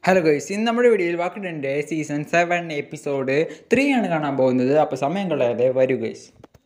Hello guys ഇന്ന് നമ്മുടെ വീഡിയോയിൽ വാക്കിഡൻ്റെ സീസൺ സെവൻ എപ്പിസോഡ് ത്രീ ആണ് കാണാൻ പോകുന്നത് അപ്പോൾ സമയം കളയാതെ വരൂ ഗൈസ്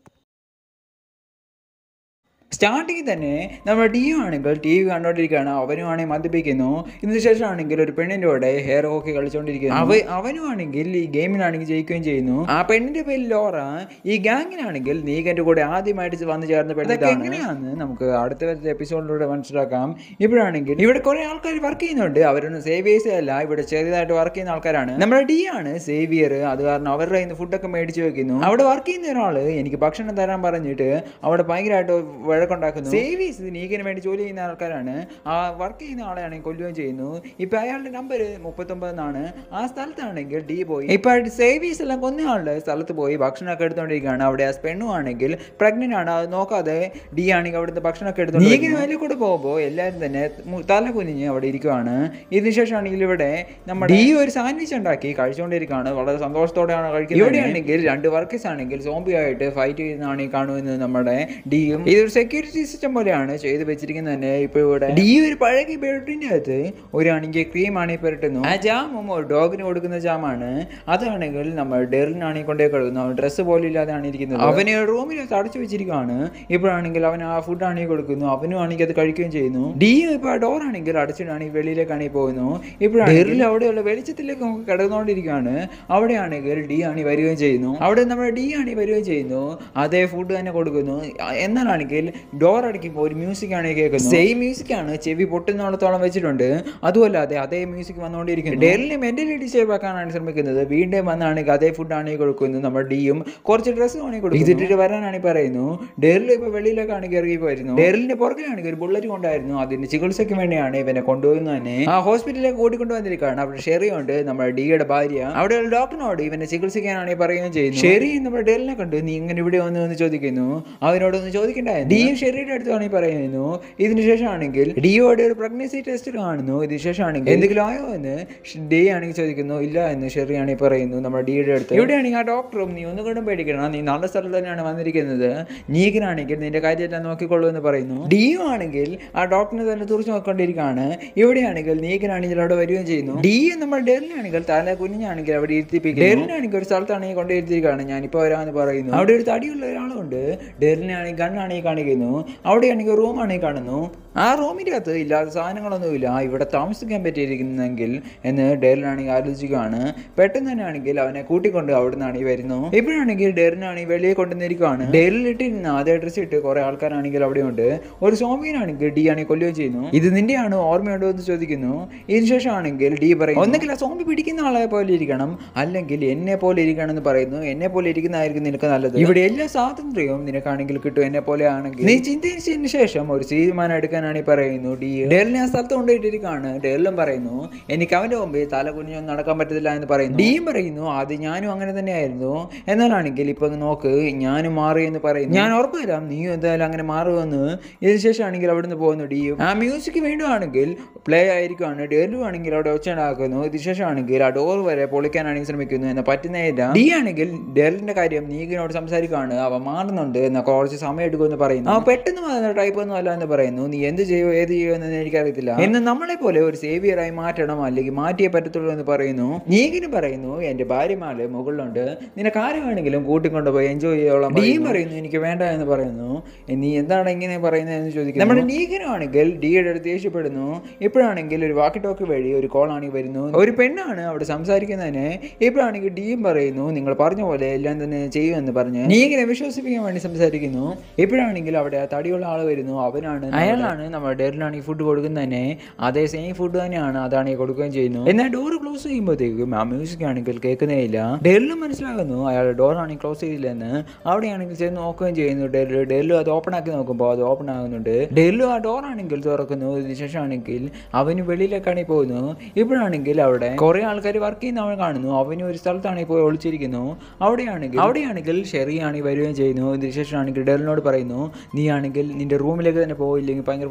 സ്റ്റാർട്ടിങ്ങിൽ തന്നെ നമ്മുടെ ടി വി ആണെങ്കിൽ ടി വി കണ്ടുകൊണ്ടിരിക്കുകയാണ് അവനും ആണെങ്കിൽ മദ്യപിക്കുന്നു ഇതിന് ശേഷം ആണെങ്കിൽ ഒരു പെണ്ണിൻ്റെ കൂടെ ഹെയർ ഹോക്കി കളിച്ചുകൊണ്ടിരിക്കുന്നു അവ അവനും ആണെങ്കിൽ ഈ ഗെയിമിലാണെങ്കിൽ ജയിക്കുകയും ചെയ്യുന്നു ആ പെണ്ണിന്റെ പേര് ലോറ ഈ ഗാങ്ങിനാണെങ്കിൽ നീകന്റെ കൂടെ ആദ്യമായിട്ട് വന്നു ചേർന്ന പെണ്ണിതാണ് എങ്ങനെയാണെന്ന് നമുക്ക് അടുത്ത എപ്പിസോഡിലൂടെ മനസ്സിലാക്കാം ഇപ്പോഴാണെങ്കിൽ ഇവിടെ കുറെ ആൾക്കാർ വർക്ക് ചെയ്യുന്നുണ്ട് അവരൊന്നും സേവിയേഴ്സ് അല്ല ഇവിടെ ചെറിയതായിട്ട് വർക്ക് ചെയ്യുന്ന ആൾക്കാരാണ് നമ്മുടെ ഡി ആണ് സേവിയർ അത് കാരണം അവരുടെ കയ്യിൽ നിന്ന് ഫുഡൊക്കെ മേടിച്ച് വെക്കുന്നു അവിടെ വർക്ക് ചെയ്യുന്ന ഒരാള് എനിക്ക് ഭക്ഷണം തരാൻ പറഞ്ഞിട്ട് അവിടെ ഭയങ്കരമായിട്ട് വഴക്കുണ്ടാക്കുന്നു സേവീസ് നീക്കിന് വേണ്ടി ജോലി ചെയ്യുന്ന ആൾക്കാരാണ് ആ വർക്ക് ചെയ്യുന്ന ആളെയാണെങ്കിൽ കൊല്ലുകയും ചെയ്യുന്നു ഇപ്പൊ അയാളുടെ നമ്പർ മുപ്പത്തൊമ്പതെന്നാണ് ആ സ്ഥലത്താണെങ്കിൽ ഡി പോയി ഇപ്പൊ സേവീസ് എല്ലാം കൊന്ന ആളുടെ സ്ഥലത്ത് പോയി ഭക്ഷണമൊക്കെ എടുത്തോണ്ടിരിക്കുകയാണ് അവിടെ ആ പെണ്ണു ആണെങ്കിൽ പ്രഗ്നന്റ് ആണ് അത് നോക്കാതെ ഡി ആണെങ്കിൽ അവിടുത്തെ ഭക്ഷണമൊക്കെ എടുത്തു നീക്കിന് വലിയ കൂടെ പോകുമ്പോൾ എല്ലാവരും തന്നെ മു- തല കുനിഞ്ഞ് അവിടെ ഇരിക്കുവാണ് ഇതിന് ശേഷമാണെങ്കിൽ ഇവിടെ നമ്മുടെ ഡി ഒരു സാൻഡ്വിച്ച് ഉണ്ടാക്കി കഴിച്ചുകൊണ്ടിരിക്കുകയാണ് വളരെ സന്തോഷത്തോടെയാണ് കഴിക്കുന്നത് ഇവിടെയാണെങ്കിൽ രണ്ട് വർക്കേഴ്സ് ആണെങ്കിൽ സോംബി ആയിട്ട് ഫൈറ്റ് ചെയ്യുന്നതാണ് ഈ കാണുന്നത് നമ്മുടെ ഡിയും ഇതൊരു സെക്യൂരിറ്റി സിസ്റ്റം പോലെയാണ് ചെയ്ത് വെച്ചിരിക്കുന്നത് തന്നെ ഇപ്പൊ ഇവിടെ ഡി ഒരു പഴകിയ ബെൽറ്റിന്റെ അകത്ത് ഒരു ആണെങ്കിൽ ക്രീം ആണെങ്കിൽ പുരട്ടുന്നു ആ ജാമും ഒരു ഡോഗിന് കൊടുക്കുന്ന ജാമാണ് അതാണെങ്കിൽ നമ്മൾ ഡെറിനാണെങ്കിൽ കൊണ്ടേ കൊടുക്കുന്നു അവൻ ഡ്രസ്സ് പോലും ഇല്ലാതെയാണ് ഇരിക്കുന്നത് അവന് റൂമിൽ അടച്ചു വെച്ചിരിക്കുകയാണ് ഇപ്പോഴാണെങ്കിൽ അവൻ ആ ഫുഡ് ആണെങ്കിൽ കൊടുക്കുന്നു അവനും ആണെങ്കിൽ അത് കഴിക്കുകയും ചെയ്യുന്നു ഡി ഇപ്പൊ ആ ഡോർ ആണെങ്കിൽ അടച്ചിട്ടാണെങ്കിൽ വെളിയിലേക്കാണെങ്കിൽ പോകുന്നു ഇപ്പോഴാണ് ഡെറിൽ അവിടെയുള്ള വെളിച്ചത്തിലേക്ക് നമുക്ക് കിടന്നുകൊണ്ടിരിക്കുകയാണ് അവിടെയാണെങ്കിൽ ഡി ആണി വരികയും ചെയ്യുന്നു അവിടെ നമ്മുടെ ഡി ആണി വരികയും ചെയ്യുന്നു അതേ ഫുഡ് തന്നെ കൊടുക്കുന്നു എന്നാലാണെങ്കിൽ ഡോർ അടിക്കുമ്പോൾ ഒരു മ്യൂസിക് ആണ് കേൾക്കുന്നത് സെയിം മ്യൂസിക് ആണ് ചെവി പൊട്ടുന്നിടത്തോളം വെച്ചിട്ടുണ്ട് അതുമല്ലാതെ അതേ മ്യൂസിക് വന്നുകൊണ്ടിരിക്കുന്നു ഡെറിനെ മെന്റലി ഡിസ്റ്റർബ് ആക്കാനാണ് ശ്രമിക്കുന്നത് വീണ്ടും വന്നാണെങ്കിൽ അതേ ഫുഡ് ആണ് കൊടുക്കുന്നത് നമ്മുടെ ഡിയും കുറച്ച് ഡ്രസ്സ് ആണ് കൊടുക്കുന്നത് ഇതിട്ട് വരാനാണ് ഈ പറയുന്നു ഡെറിൽ ഇപ്പൊ വെളിയിലേക്കാണ് കയറി വരുന്നു ഡെറിന്റെ പുറകിലാണെങ്കിൽ ഒരു ബുള്ളറ്റ് കൊണ്ടായിരുന്നു അതിന്റെ ചികിത്സയ്ക്ക് വേണ്ടിയാണ് ഇവനെ കൊണ്ടുപോകുന്നത് തന്നെ ആ ഹോസ്പിറ്റലിലേക്ക് ഓടിക്കൊണ്ടുവന്നിരിക്കുകയാണ് അവിടെ ഷെറി ഉണ്ട് നമ്മുടെ ഡിയുടെ ഭാര്യ അവിടെ ഡോക്ടറിനോട് ഇവനെ ചികിത്സിക്കാനാണ് ഈ പറയുകയും ചെയ്യുന്നത് ഷെറി നമ്മുടെ ഡെറിനെ കണ്ട് നീ ഇങ്ങനെ ഇവിടെ വന്നു എന്ന് ചോദിക്കുന്നു അവനോടൊന്ന് ചോദിക്കണ്ടായിരുന്നു ഡിയും ഷെറിയുടെ അടുത്താണ് ഈ പറയുന്നു ഇതിന് ശേഷമാണെങ്കിൽ ഡിയോയുടെ ഒരു പ്രഗ്നൻസി ടെസ്റ്റ് കാണുന്നു ഇതിന് ശേഷമാണെങ്കിൽ എന്തെങ്കിലും ആയോ എന്ന് ഡി ആണെങ്കിൽ ചോദിക്കുന്നു ഇല്ല എന്ന് ഷെറി ആണെങ്കിൽ പറയുന്നു നമ്മുടെ ഡിയുടെ അടുത്ത് ഇവിടെയാണെങ്കിൽ ആ ഡോക്ടറും നീ ഒന്നുകൊണ്ടും പേടിക്കണം നീ നല്ല സ്ഥലത്ത് തന്നെയാണ് വന്നിരിക്കുന്നത് നീക്കിനാണെങ്കിൽ നിന്റെ കാര്യമെല്ലാം നോക്കിക്കൊള്ളൂ എന്ന് പറയുന്നു ഡിയും ആണെങ്കിൽ ആ ഡോക്ടറിനെ തന്നെ തുറച്ചു നോക്കിക്കൊണ്ടിരിക്കുകയാണ് ഇവിടെയാണെങ്കിൽ നീക്കിനാണെങ്കിൽ അവിടെ വരികയും ചെയ്യുന്നു ഡി നമ്മൾ ഡെറിനാണെങ്കിൽ തല കുഞ്ഞാണെങ്കിൽ അവിടെ ഇരുത്തിപ്പിക്കും ഡെറിനാണെങ്കിൽ ഒരു സ്ഥലത്താണെങ്കിൽ കൊണ്ടിരുത്തിയിരിക്കുകയാണ് ഞാനിപ്പോൾ വരാമെന്ന് പറയുന്നു അവിടെ ഒരു തടിയുള്ള ഒരാളുണ്ട് ഡെറിനാണെങ്കിൽ ഗണ്ണാണെങ്കിൽ കാണിക്കുന്നു അവിടെയാണെങ്കിൽ റൂമാണെങ്കിൽ കാണുന്നു ആ റൂമിൻ്റെ അകത്ത് ഇല്ലാത്ത സാധനങ്ങളൊന്നുമില്ല ഇവിടെ താമസിക്കാൻ പറ്റിയിരിക്കുന്നെങ്കിൽ എന്ന് ഡെറിനാണെങ്കിൽ ആലോചിക്കുകയാണ് പെട്ടെന്ന് തന്നെ ആണെങ്കിൽ അവനെ കൂട്ടിക്കൊണ്ട് അവിടെ നിന്നാണ് ഈ വരുന്നു ഇപ്പോഴാണെങ്കിൽ ഡെറിനാണെങ്കിൽ വെളിയെ കൊണ്ടുവന്നിരിക്കുകയാണ് ഡെറിലിട്ടിരുന്ന അതേ ഡ്രസ് ഇട്ട് കുറെ ആൾക്കാരാണെങ്കിൽ അവിടെയുണ്ട് ഒരു സോമിയനാണെങ്കിൽ ഡി ആണെങ്കിൽ കൊല്ലുകയും ചെയ്യുന്നു ഇത് നിന്റെയാണ് ഓർമ്മയുണ്ടോ എന്ന് ചോദിക്കുന്നു ഇതിന് ശേഷമാണെങ്കിൽ ഡി പറയും ഒന്നെങ്കിൽ ആ സോംബി പിടിക്കുന്ന ആളെ പോലെ ഇരിക്കണം അല്ലെങ്കിൽ എന്നെ പോലെ ഇരിക്കണം എന്ന് പറയുന്നു എന്നെ പോലെ ഇരിക്കുന്നതായിരിക്കും നിനക്ക് നല്ലത് ഇവിടെ എല്ലാ സ്വാതന്ത്ര്യവും നിനക്കാണെങ്കിൽ കിട്ടും എന്നെ പോലെ ആണെങ്കിൽ നീ ചിന്തിച്ചതിന് ശേഷം ഒരു തീരുമാനം എടുക്കാനാണ് ഈ പറയുന്നു ഡി ഡെറിനെ ആ സ്ഥലത്ത് കൊണ്ടുപോയിട്ടിരിക്കുകയാണ് ഡെറിലും പറയുന്നു എനിക്ക് അവന്റെ മുമ്പിൽ തല കുഞ്ഞൊന്നും നടക്കാൻ പറ്റത്തില്ല എന്ന് പറയുന്നു ഡിയും പറയുന്നു ആദ്യം ഞാനും അങ്ങനെ തന്നെയായിരുന്നു എന്നാലാണെങ്കിൽ ഇപ്പൊ അങ്ങ് നോക്ക് ഞാനും മാറി എന്ന് പറയുന്നു ഞാൻ ഉറപ്പ് തരാം നീയും എന്തായാലും അങ്ങനെ മാറുമെന്ന് ഇതിന് ശേഷമാണെങ്കിൽ അവിടുന്ന് പോകുന്നു ഡിയും ആ മ്യൂസിക് വീണ്ടും ആണെങ്കിൽ പ്ലേ ആയിരിക്കുവാണ് ഡെറിലും ആണെങ്കിൽ അവിടെ ഒച്ചണ്ടാക്കുന്നു ഇതിന് ശേഷമാണെങ്കിൽ ആ ഡോർ വരെ പൊളിക്കാനാണെങ്കിൽ ശ്രമിക്കുന്നു എന്ന് പറ്റുന്നേയില്ല ഡി ആണെങ്കിൽ ഡെറിന്റെ കാര്യം നീകിനോട് സംസാരിക്കുകയാണ് അവ മാറുന്നുണ്ട് എന്നാൽ കുറച്ച് സമയം എടുക്കുമെന്ന് പറയുന്നു ആ പെട്ടെന്ന് മാറുന്ന ടൈപ്പ് ഒന്നും അല്ല എന്ന് പറയുന്നു നീ എന്ത് ചെയ്യുമോ ഏത് ചെയ്യുമോ എന്ന് എനിക്കറിയത്തില്ല എന്ന് നമ്മളെ പോലെ ഒരു സേവിയറായി മാറ്റണം അല്ലെങ്കിൽ മാറ്റിയേ പറ്റത്തുള്ളൂ എന്ന് പറയുന്നു നീകിന് പറയുന്നു എന്റെ ഭാര്യമാര് മുകളിലുണ്ട് നിനക്ക് ആര് വേണമെങ്കിലും കൂട്ടിക്കൊണ്ടുപോയി എൻജോയ് ചെയ്യോളാം ഡിയും പറയുന്നു എനിക്ക് വേണ്ട എന്ന് പറയുന്നു "എ, നീ എന്താണ് ഇങ്ങനെ പറയുന്നത് എന്ന് ചോദിക്കുന്നു നമ്മുടെ നീഗനാണെങ്കിൽ ഡിയുടെ അടുത്ത് ദേഷ്യപ്പെടുന്നു ഇപ്പോഴാണെങ്കിൽ ഒരു വാക്കി ടോക്ക് വഴി ഒരു കോൾ ആണെങ്കിൽ വരുന്നു ഒരു പെണ്ണാണ് അവിടെ സംസാരിക്കുന്നതിന് ഇപ്പോഴാണെങ്കിൽ ഡിയും പറയുന്നു നിങ്ങൾ പറഞ്ഞ പോലെ എല്ലാം തന്നെ ചെയ്യുമെന്ന് പറഞ്ഞ് നീഗനെ വിശ്വസിപ്പിക്കാൻ വേണ്ടി സംസാരിക്കുന്നു ഇപ്പോഴാണെങ്കിൽ അവിടെ ആ തടിയുള്ള ആൾ വരുന്നു അവനാണ് അയാളാണ് നമ്മുടെ ഡെറിലാണ് ഈ ഫുഡ് കൊടുക്കുന്നത് തന്നെ അതേ സെയിം ഫുഡ് തന്നെയാണ് അതാണ് ഈ കൊടുക്കുകയും ചെയ്യുന്നു എന്നാൽ ഡോർ ക്ലോസ് ചെയ്യുമ്പോഴത്തേക്കും ആ മ്യൂസിക് ആണെങ്കിൽ കേൾക്കുന്നേ ഇല്ല ഡെറിലും മനസ്സിലാകുന്നു അയാൾ ഡോർ ആണെങ്കിൽ ക്ലോസ് ചെയ്തില്ലെന്ന് അവിടെയാണെങ്കിൽ ചെന്ന് നോക്കുകയും ചെയ്യുന്നു ഡെറിൽ ഡെറിലും അത് ഓപ്പൺ ആക്കി നോക്കുമ്പോൾ അത് ഓപ്പൺ ആകുന്നുണ്ട് ഡെറിലും ആ ഡോർ ആണെങ്കിൽ തുറക്കുന്നു ഇതിന് ശേഷമാണെങ്കിൽ അവന് വെളിയിലേക്കാണ് ഈ പോകുന്നു ഇപ്പോഴാണെങ്കിൽ അവിടെ കുറെ ആൾക്കാർ വർക്ക് ചെയ്യുന്ന അവൻ കാണുന്നു അവന് ഒരു സ്ഥലത്താണ് ഇപ്പോൾ ഒളിച്ചിരിക്കുന്നു അവിടെയാണെങ്കിൽ അവിടെയാണെങ്കിൽ ഷെറിയാണ് ഈ വരികയും ചെയ്യുന്നു ഇതിന് ശേഷമാണെങ്കിൽ ഡെറിനോട് പറയുന്നു നീ ആണെങ്കിൽ നിന്റെ റൂമിലേക്ക് തന്നെ പോയില്ലെങ്കിൽ ഭയങ്കര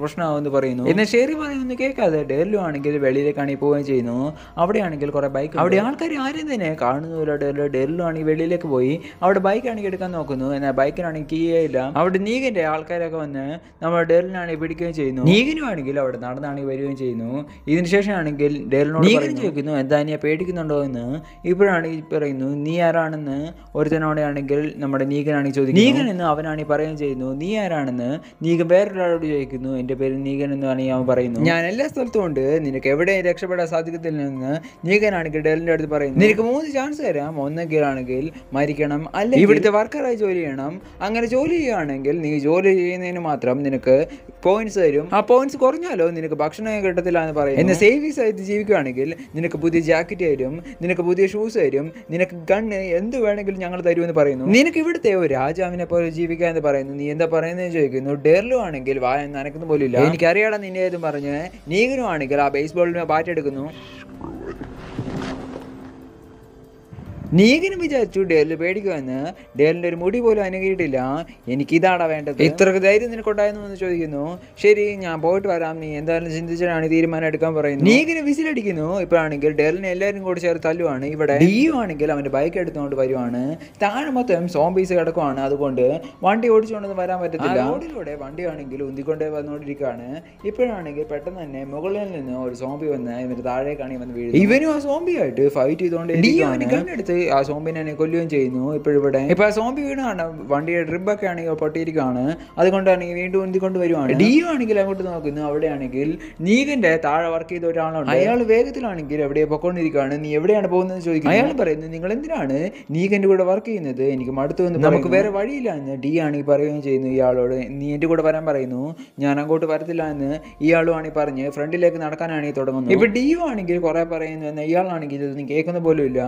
പ്രശ്നമാകുമെന്ന് പറയുന്നു എന്നാൽ ഷെറി പറയുന്നു കേൾക്കാതെ ഡെല്ലു ആണെങ്കിൽ വെളിയിലേക്കാണ് പോവുകയും ചെയ്യുന്നു അവിടെയാണെങ്കിൽ കുറെ ബൈക്ക് അവിടെ ആൾക്കാർ ആരും തന്നെ കാണുന്നില്ല ഡെല്ലു ഡെല്ലു ആണെങ്കിൽ വെളിയിലേക്ക് പോയി അവിടെ ബൈക്ക് ആണെങ്കിൽ എടുക്കാൻ നോക്കുന്നു എന്നാൽ ബൈക്കിനാണെങ്കിൽ കീ ഇല്ല അവിടെ നീഗന്റെ ആൾക്കാരൊക്കെ വന്ന് നമ്മുടെ ഡെല്ലിനാണെങ്കിൽ പിടിക്കുകയും ചെയ്യുന്നു നീഗനും ആണെങ്കിൽ അവിടെ നടന്നാണെങ്കിൽ വരികയും ചെയ്യുന്നു ഇതിന് ശേഷം ആണെങ്കിൽ ഡെല്ലിനോട് നീഗൻ ചോദിക്കുന്നു എന്താ നീ പേടിക്കുന്നുണ്ടോ എന്ന് ഇപ്പോഴാണെങ്കിൽ പറയുന്നു നീ ആരാണെന്ന് ഒരുത്തനോടെയാണെങ്കിൽ നമ്മുടെ നീഗനാണെങ്കിൽ ചോദിക്കുന്നു നീഗൻ എന്ന് അവനാണെങ്കിൽ പറയുകയും ചെയ്യുന്നു നീ ആരാണെന്ന് നീഗൻ വേറൊരാളോട് ചോദിക്കുന്നു എൻ്റെ പേര് നീഗൻ എന്ന് ആണെങ്കിൽ അവൻ പറയുന്നു ഞാൻ എല്ലാ സ്ഥലത്തും ഉണ്ട് നിനക്ക് എവിടെ രക്ഷപ്പെടാൻ സാധിക്കത്തില്ലെന്ന് നീഗനാണെങ്കിൽ ഡെല്ലിൻ്റെ അടുത്ത് പറയുന്നു നിനക്ക് മൂന്ന് ചാൻസ് തരാം ഒന്നെങ്കിൽ ആണെങ്കിൽ മരിക്കണം അല്ല ഇവിടുത്തെ വർക്കറായി ജോലി ചെയ്യണം അങ്ങനെ ജോലി ചെയ്യുകയാണെങ്കിൽ നീ ജോലി ചെയ്യുന്നതിന് മാത്രം നിനക്ക് പോയിന്റ്സ് തരും ആ പോയിന്റ്സ് കുറഞ്ഞാലോ നിനക്ക് ഭക്ഷണം കിട്ടത്തില്ല എന്ന് പറയും എന്നെ സേവിങ്സ് ആയിട്ട് ജീവിക്കുകയാണെങ്കിൽ നിനക്ക് പുതിയ ജാക്കറ്റ് തരും നിനക്ക് പുതിയ ഷൂസ് തരും നിനക്ക് ഗണ്ണ് എന്ത് വേണമെങ്കിലും ഞങ്ങൾ തരുമെന്ന് പറയുന്നു നിനക്ക് ഇവിടുത്തെ ഒരു രാജാവിനെ പോലെ ജീവിക്കാൻ എന്ന് പറയുന്നു നീ എന്താ പറയുന്നത് ചോദിക്കുന്നു ഡെർലു ആണെങ്കിൽ വായ നനക്കുന്ന പോലും ഇല്ല എനിക്കറിയാടാ നിന്നെ ഏതും പറഞ്ഞ് നീഗനും ആണെങ്കിൽ ആ ബേസ്ബോളിനെ ബാറ്റ് എടുക്കുന്നു നീഗനും വിചാരിച്ചു ഡേലിൽ പേടിക്കുമെന്ന് ഡേലിന്റെ ഒരു മുടി പോലും അനുകരിയിട്ടില്ല എനിക്ക് ഇതാടാ വേണ്ടത് ഇത്രക്ക് ധൈര്യം നിനക്കുണ്ടായിരുന്നു എന്ന് ചോദിക്കുന്നു ശരി ഞാൻ പോയിട്ട് വരാം നീ എന്തായാലും ചിന്തിച്ചിട്ടാണ് ഈ തീരുമാനം എടുക്കാൻ പറയുന്നത് നീഗന് വിസിലടിക്കുന്നു ഇപ്പോഴാണെങ്കിൽ ഡേലിനെ എല്ലാവരും കൂടി ചേർത്ത് തല്ലുവാണ് ഇവിടെ ഡിയു ആണെങ്കിൽ അവന്റെ ബൈക്ക് എടുത്തുകൊണ്ട് വരുവാണ് താഴെ മൊത്തം സോംബീസ് കിടക്കുവാണ് അതുകൊണ്ട് വണ്ടി ഓടിച്ചുകൊണ്ടൊന്നും വരാൻ പറ്റത്തില്ല റോഡിലൂടെ വണ്ടി ആണെങ്കിൽ ഉന്തിക്കൊണ്ടേ വന്നുകൊണ്ടിരിക്കുകയാണ് ഇപ്പോഴാണെങ്കിൽ പെട്ടെന്ന് തന്നെ മുകളിൽ നിന്ന് ഒരു സോംബി വന്ന് ഇവര് താഴേക്കാണ് വന്ന് വീഴുന്നത് ഇവനും ആ സോംബി ആയിട്ട് ഫൈറ്റ് ചെയ്തുകൊണ്ട് ഗണ്ണെടുത്ത് ആ സോംബിനെ കൊല്ലുകയും ചെയ്യുന്നു ഇപ്പോഴിവിടെ ഇപ്പൊ ആ സോംബി വീണാണ് വണ്ടിയുടെ ട്രിപ്പൊക്കെ ആണെങ്കിൽ പൊട്ടിയിരിക്കുകയാണ് അതുകൊണ്ടാണ് ഈ വീണ്ടും ഉന്തിക്കൊണ്ട് വരുവാണ് ഡിയു ആണെങ്കിൽ അങ്ങോട്ട് നോക്കുന്നു അവിടെയാണെങ്കിൽ നീഗന്റെ താഴെ വർക്ക് ചെയ്ത ഒരാളുണ്ട് അയാൾ വേഗത്തിലാണെങ്കിൽ എവിടെ പൊക്കോണ്ടിരിക്കുകയാണ് നീ എവിടെയാണ് പോകുന്നത് ചോദിക്കുന്നത് അയാൾ പറയുന്നു നിങ്ങൾ എന്തിനാണ് നീഗന്റെ കൂടെ വർക്ക് ചെയ്യുന്നത് എനിക്ക് മടുത്തു എന്ന് നമുക്ക് വേറെ വഴിയില്ല എന്ന് ഡി ആണെങ്കിൽ പറയുകയും ചെയ്യുന്നു ഇയാളോട് നീ എന്റെ കൂടെ വരാൻ പറയുന്നു ഞാൻ അങ്ങോട്ട് വരത്തില്ല എന്ന് ഇയാളും ആണെങ്കിൽ പറഞ്ഞ് ഫ്രണ്ടിലേക്ക് നടക്കാനാണെങ്കിൽ തുടങ്ങുന്നു ഇപ്പൊ ഡിയു ആണെങ്കിൽ കുറെ പറയുന്നു എന്നാൽ ഇയാളാണെങ്കിൽ ഇതൊന്നും കേൾക്കുന്ന പോലും ഇല്ല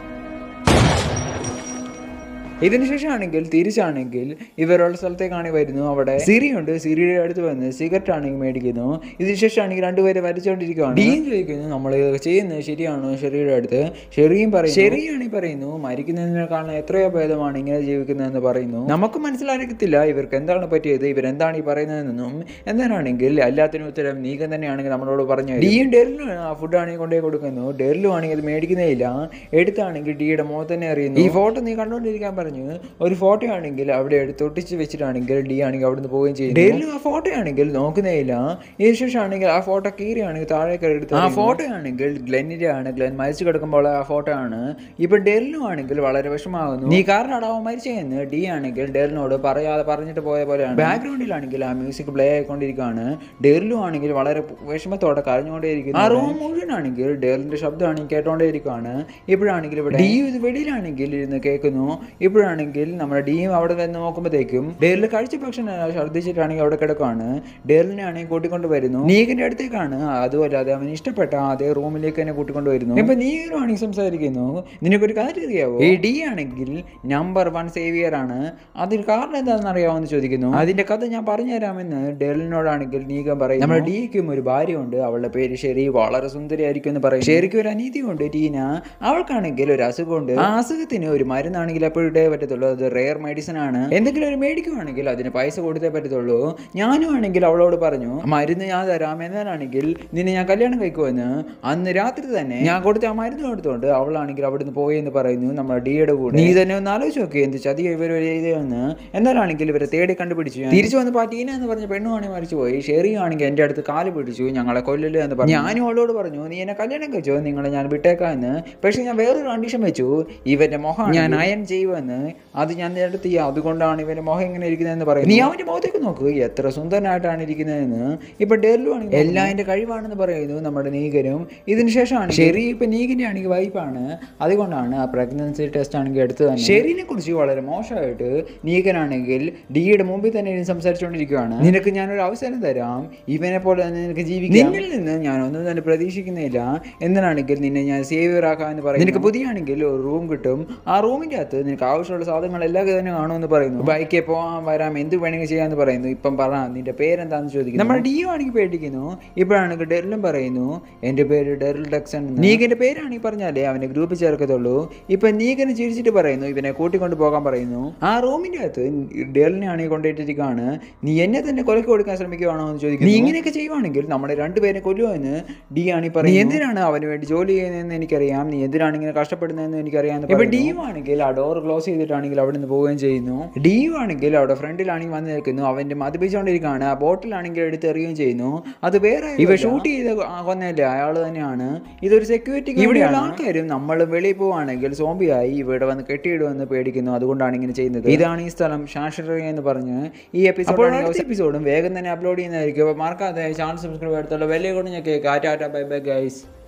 ഇതിനുശേഷം ആണെങ്കിൽ തിരിച്ചാണെങ്കിൽ ഇവരുള്ള സ്ഥലത്തേക്കാണ് വരുന്നു അവിടെ സിറിയുണ്ട് സിറിയുടെ അടുത്ത് വന്ന് സിഗരറ്റ് ആണെങ്കിൽ മേടിക്കുന്നു ഇതിനുശേഷം ആണെങ്കിൽ രണ്ടുപേരെ വരച്ചുകൊണ്ടിരിക്കുകയാണ് ഡീൻ ചോദിക്കുന്നു നമ്മൾ ഇതൊക്കെ ചെയ്യുന്നത് ശരിയാണോ ഷെറിയുടെ അടുത്ത് ഷെറിയും പറയും ഷെറിയാണെങ്കിൽ പറയുന്നു മരിക്കുന്നതിനേക്കാളും എത്രയോ ഭേദമാണ് ഇങ്ങനെ ജീവിക്കുന്നതെന്ന് പറയുന്നു നമുക്ക് മനസ്സിലാക്കത്തില്ല ഇവർക്ക് എന്താണ് പറ്റിയത് ഇവരെന്താണ് ഈ പറയുന്നതെന്നും എന്താണെങ്കിൽ എല്ലാത്തിനും ഉത്തരം നീക്കം തന്നെയാണെങ്കിൽ നമ്മളോട് പറഞ്ഞു ഡിയും ഡെറിലും ആ ഫുഡ് ആണെങ്കിൽ കൊണ്ടുപോയി കൊടുക്കുന്നു ഡെറിലും ആണെങ്കിൽ അത് മേടിക്കുന്നേ ഇല്ല എടുത്താണെങ്കിൽ ഡിയുടെ മുഖത്ത് തന്നെ അറിയുന്നു ഈ ഫോട്ടോ നീ കണ്ടുകൊണ്ടിരിക്കാൻ പറഞ്ഞു ഒരു ഫോട്ടോ ആണെങ്കിൽ അവിടെ എടുത്ത് ഒട്ടിച്ച് വെച്ചിട്ടാണെങ്കിൽ ഡി ആണെങ്കിൽ അവിടുന്ന് പോവുകയും ചെയ്യും ഡെയിലും ആ ഫോട്ടോ ആണെങ്കിൽ നോക്കുന്നേ ഇല്ല ഇതിന് ശേഷം ആണെങ്കിൽ ആ ഫോട്ടോ കീറിയാണെങ്കിൽ താഴേക്ക് എടുത്ത് ആ ഫോട്ടോ ആണെങ്കിൽ ഗ്ലെന്നിന്റെ ആണ് ഗ്ലെൻ മരിച്ചു കിടക്കുമ്പോൾ ആ ഫോട്ടോ ആണ് ഇപ്പൊ ഡെറിലും ആണെങ്കിൽ വളരെ വിഷമാകുന്നു നീ കാരണം അവൻ മരിച്ചെന്ന് ഡി ആണെങ്കിൽ ഡെറിനോട് പറയാതെ പറഞ്ഞിട്ട് പോയ പോലെയാണ് ബാക്ക്ഗ്രൗണ്ടിലാണെങ്കിൽ ആ മ്യൂസിക് പ്ലേ ആയിക്കൊണ്ടിരിക്കുകയാണ് ഡെറിലും ആണെങ്കിൽ വളരെ വിഷമത്തോടെ കരഞ്ഞുകൊണ്ടേയിരിക്കുന്നു ആ റൂം മുഴുവനാണെങ്കിൽ ഡെറിന്റെ ശബ്ദമാണെങ്കിൽ കേട്ടോണ്ടേയിരിക്കുകയാണ് ഇപ്പോഴാണെങ്കിൽ ഇവിടെ ഡി ഇത് വെളിയിലാണെങ്കിൽ ഇരുന്ന് കേൾക്കുന്നു ഇപ്പോഴാണെങ്കിൽ നമ്മുടെ ഡിയും അവിടെ വന്ന് നോക്കുമ്പോഴത്തേക്കും ഡെറിൽ കഴിച്ച ഭക്ഷണം ഛർദ്ദിച്ചിട്ടാണെങ്കിൽ അവിടെ കിടക്കുകയാണ് ഡെറിനെ ആണെങ്കിൽ കൂട്ടിക്കൊണ്ട് വരുന്നു നീഗിന്റെ അടുത്തേക്കാണ് അതുമല്ലാതെ അവന് ഇഷ്ടപ്പെട്ട അതേ റൂമിലേക്ക് തന്നെ കൂട്ടിക്കൊണ്ട് വരുന്നു ഇപ്പൊ നീഗനും ആണെങ്കിൽ സംസാരിക്കുന്നു നിനക്കൊരു കാര്യം അറിയാവോ ഈ ഡി ആണെങ്കിൽ നമ്പർ വൺ സേവിയർ ആണ് അതിന് കാരണം എന്താണെന്ന് അറിയാമെന്ന് ചോദിക്കുന്നു അതിന്റെ കഥ ഞാൻ പറഞ്ഞു തരാമെന്ന് ഡെലിനോടാണെങ്കിൽ നീഗം പറയും നമ്മുടെ ഡിക്കും ഒരു ഭാര്യയുണ്ട് അവളുടെ പേര് ഷെറി വളരെ സുന്ദരിയായിരിക്കും എന്ന് പറയും ഷെറിക്ക് ഒരു അനീതിയുണ്ട് ടീന അവൾക്കാണെങ്കിൽ ഒരു അസുഖമുണ്ട് ആ അസുഖത്തിന് ഒരു മരുന്നാണെങ്കിൽ എപ്പോഴും ഇട്ടേ പറ്റത്തുള്ളൂ അത് റെയർ മെഡിസിൻ ആണ് എന്തെങ്കിലും ഒരു മേടിക്കുവാണെങ്കിൽ അതിന് പൈസ കൊടുത്തേ പറ്റത്തുള്ളൂ ഞാനും ആണെങ്കിൽ അവളോട് പറഞ്ഞു മരുന്ന് ഞാൻ തരാം എന്നാണെങ്കിൽ നിന്നെ ഞാൻ കല്യാണം കഴിക്കുമെന്ന് അന്ന് രാത്രി തന്നെ ഞാൻ കൊടുത്ത ആ മരുന്ന് കൊടുത്തോണ്ട് അവളാണെങ്കിൽ അവിടുന്ന് പോയെന്ന് പറയുന്നു നമ്മുടെ ഡിയുടെ കൂടെ നീ തന്നെ ഒന്ന് ആലോചിച്ച് നോക്കി എന്ത് ചതി ഇവർ ചെയ്തതെന്ന് എന്നാലാണെങ്കിൽ ഇവരെ തേടി കണ്ടുപിടിച്ചു ഞാൻ. തിരിച്ചു വന്ന് പാട്ടീന എന്ന് പറഞ്ഞ പെണ്ണുവാണെങ്കിൽ മരിച്ചു പോയി ഷെറി ആണെങ്കിൽ എൻ്റെ അടുത്ത് കാല് പിടിച്ചു ഞങ്ങളെ കൊല്ലല് എന്ന് പറഞ്ഞു ഞാനും അവളോട് പറഞ്ഞു നീ എന്നെ കല്യാണം കഴിച്ചോ നിങ്ങളെ ഞാൻ വിട്ടേക്കാന്ന് പക്ഷെ ഞാൻ വേറൊരു കണ്ടീഷൻ വെച്ചു ഇവന്റെ മുഖം ഞാൻ അയൺ ചെയ്യുമെന്ന് അത് ഞാൻ എടുത്ത് അതുകൊണ്ടാണ് ഇവന്റെ മുഖം ഇങ്ങനെ ഇരിക്കുന്നതെന്ന് പറയും നീ അവന്റെ മുഖത്തേക്ക് നോക്ക് എത്ര സുന്ദരനായിട്ടാണ് ഇരിക്കുന്നതെന്ന് ഇപ്പൊ ഡെല്ലു ആണെങ്കിൽ എല്ലാം എന്റെ കഴിവാണെന്ന് പറയുന്നു നമ്മുടെ നീകനും ഇതിന് ശേഷമാണ് ഷെറി ഇപ്പൊ നീകിന്റെ ആണെങ്കിൽ വൈഫാണ് അതുകൊണ്ടാണ് ആ പ്രഗ്നൻസി ടെസ്റ്റ് ആണെങ്കിൽ എടുത്തത് തന്നെ ഷെറിനെ കുറിച്ച് വളരെ മോശമായിട്ട് നീകനാണെങ്കിൽ ഡിയുടെ മുമ്പിൽ തന്നെ ഇരുന്ന് സംസാരിച്ചുകൊണ്ടിരിക്കുകയാണ് നിനക്ക് ഞാനൊരു അവസരം തരാം ഇവനെ പോലെ തന്നെ നിനക്ക് ജീവിക്കാം നിന്നിൽ നിന്ന് ഞാൻ ഒന്നും തന്നെ പ്രതീക്ഷിക്കുന്നില്ല എന്തിനാണെങ്കിൽ നിന്നെ ഞാൻ സേവിയർ ആക്കാമെന്ന് പറയും നിനക്ക് പുതിയ ആണെങ്കിൽ ഒരു റൂം കിട്ടും ആ റൂമിൻ്റെ അകത്ത് നിനക്ക് ആവശ്യമുള്ള സാധനങ്ങൾ എല്ലാം തന്നെ കാണുമെന്ന് പറയുന്നു ബൈക്കിൽ പോകാൻ വരാം എന്ത് വേണമെങ്കിൽ ചെയ്യാമെന്ന് പറയുന്നു ഇപ്പം പറ നിന്റെ പേരെന്താന്ന് ചോദിക്കുന്നു നമ്മുടെ ഡിയോ ആണെങ്കിൽ പേടിക്കുന്നു ഇപ്പോഴാണെങ്കിൽ ഡെറിലും പറയുന്നു എൻ്റെ പേര് ഡെറിൽ ഡക്സൺ നീഗിന്റെ പേരാണെങ്കിൽ പറഞ്ഞാലേ അവനെ ഗ്രൂപ്പിൽ ചേർക്കത്തുള്ളൂ ഇപ്പൊ നീഗന് ചിരിച്ചിട്ട് പറയുന്നു ഇവനെ കൂട്ടിക്കൊണ്ട് പോകാൻ പറയുന്നു ആ റൂമിന്റെ അകത്ത് ഡെറിലിനെ ആണെങ്കിൽ കൊണ്ടിട്ടിരിക്കുകയാണ് നീ എന്നെ തന്നെ കൊലക്ക് കൊടുക്കാൻ ശ്രമിക്കുകയാണോ എന്ന് ചോദിക്കുന്നു നീ ഇങ്ങനെയൊക്കെ ചെയ്യുവാണെങ്കിൽ നമ്മളെ രണ്ടുപേരെ കൊല്ലുമെന്ന് ഡി ആണ് ഈ പറയുന്നത് നീ എന്തിനാണ് അവന് വേണ്ടി ജോലി ചെയ്യുന്നതെന്ന് എനിക്കറിയാം നീ എന്തിനാണ് ഇങ്ങനെ കഷ്ടപ്പെടുന്നതെന്ന് എനിക്കറിയാം ഇപ്പൊ ഡി ആണെങ്കിൽ ആ ഡോർ ക്ലോസ് ചെയ്തിട്ടാണെങ്കിൽ അവിടെ നിന്ന് പോവുകയും ചെയ്യുന്നു ഡി ആണെങ്കിൽ അവിടെ ഫ്രണ്ടിലാണെങ്കിൽ വന്ന് നിൽക്കുന്നു അവന്റെ മതിപ്പിച്ചുകൊണ്ടിരിക്കുകയാണ് ആ ബോട്ടിലാണെങ്കിൽ എടുത്ത് എറിയുകയും ചെയ്യുന്നു അത് വേറെ ഇവ ഷൂട്ട് ചെയ്ത് കൊന്നല്ലേ അയാൾ തന്നെയാണ് ഇതൊരു സെക്യൂരിറ്റി ഇവിടെയുള്ള ആൾക്കാരും നമ്മൾ വെളിയിൽ പോവുകയാണെങ്കിൽ സോംബിയായി ഇവിടെ വന്ന് കെട്ടിയിടുമെന്ന് പേടിക്കുന്നു അതുകൊണ്ടാണ് ഇങ്ങനെ ചെയ്യുന്നത് ഇതാണ് ഈ സ്ഥലം ഷാഷറി എന്ന് പറഞ്ഞ് ഈ എപ്പിസോഡ് എപ്പിസോഡും വേഗം തന്നെ അപ്ലോഡ് ചെയ്യുന്നതായിരിക്കും അപ്പോൾ മറക്കാതെ ചാനൽ സബ്സ്ക്രൈബ് എടുത്തുള്ള വലിയ കൊണ്ട് ഞാൻ കേൾക്കാം ടാറ്റ ബൈ ബൈ ഗൈസ്